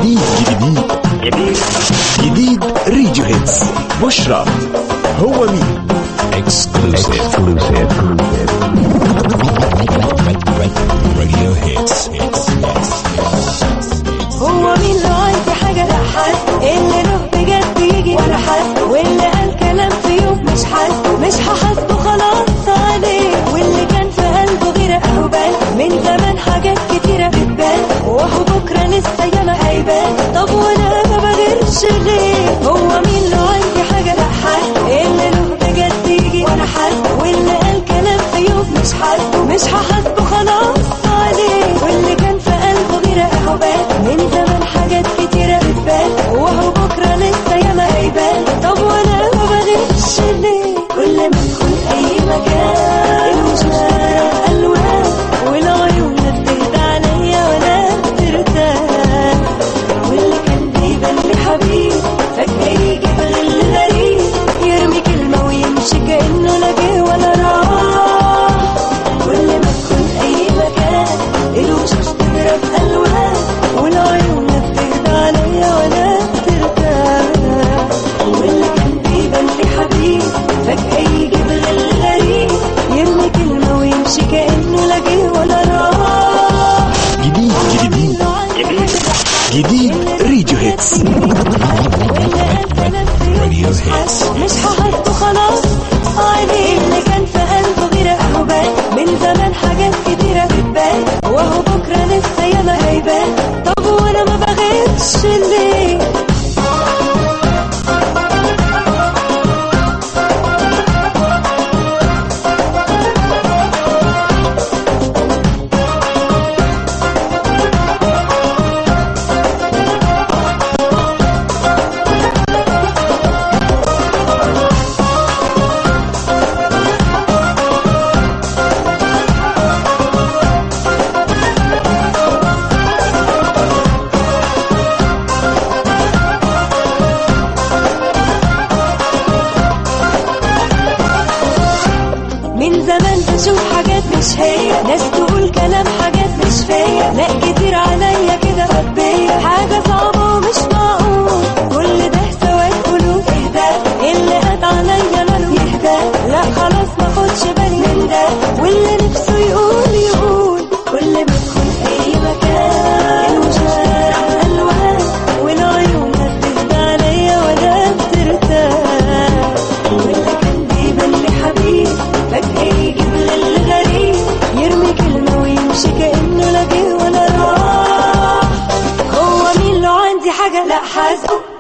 جديد جديد جديد جديد راديو هيتس بشرى هو مين اكسكلوسيف راديو هيتس هو مين لو عايز حاجة لا حد اللي له بجد يجي ولا حد واللي قال كلام في يوم مش حد مش هحاسبه خلاص عليه واللي كان في قلبه غير أهبال من زمان حاجات كتيرة بتبان وهو بكرة لسه ياما هيبان طب وانا ما بغيرش ليه هو مين لو عندي حاجة لا حد اللي له بجد يجي ولا حد واللي قال كلام في يوم مش حد مش هحاسبه خلاص عليه واللي كان في قلبه غير أهبال من زمان حاجات كتيرة بتبان وهو بكرة لسه ياما هيبان طب وانا ما بغيرش ليه كل ما ادخل اي مكان الوجوه الوان والعيون بتهدى عليا وانا بترتاح واللي كان بيبان لي حبيب فجأة يجي بغل غريب يرمي كلمة ويمشي كأنه لا جه ولا راح كل ما ادخل اي مكان الوشوش تضرب الوان والعيون بتهدى عليا وانا بترتاح واللي كان بيبان لي حبيب فجأة يجي بغل غريب يرمي كلمة ويمشي كأنه لا جه ولا راح جديد جديد جديد جديد راديو هيتس راديو هيتس مش هحطه خلاص عليه اللي كان في قلبه غير أهبال من زمان حاجات كتيرة بتبان وهو بكرة لسه ياما هيبان طب وانا ما بغيرش ليه من زمان بشوف حاجات مش هي ناس تقول كلام حاجات مش فيا لا كتير عليا كده ربية حاجة صعبة ومش معقول كل ده سواد قلوب اهدى اللي قد عليا ماله يهدى لا خلاص ما خدش بالي من ده واللي نفسه يقول يقول كل ما ادخل اي مكان الوجوه الوان والعيون بتهدى عليا وانا بترتاح واللي كان بيبان لي حبيب فجأة يجي بغل غريب يرمي كلمة ويمشي كأنه لا جه ولا راح هو مين لو عندي حاجة لا حاسبه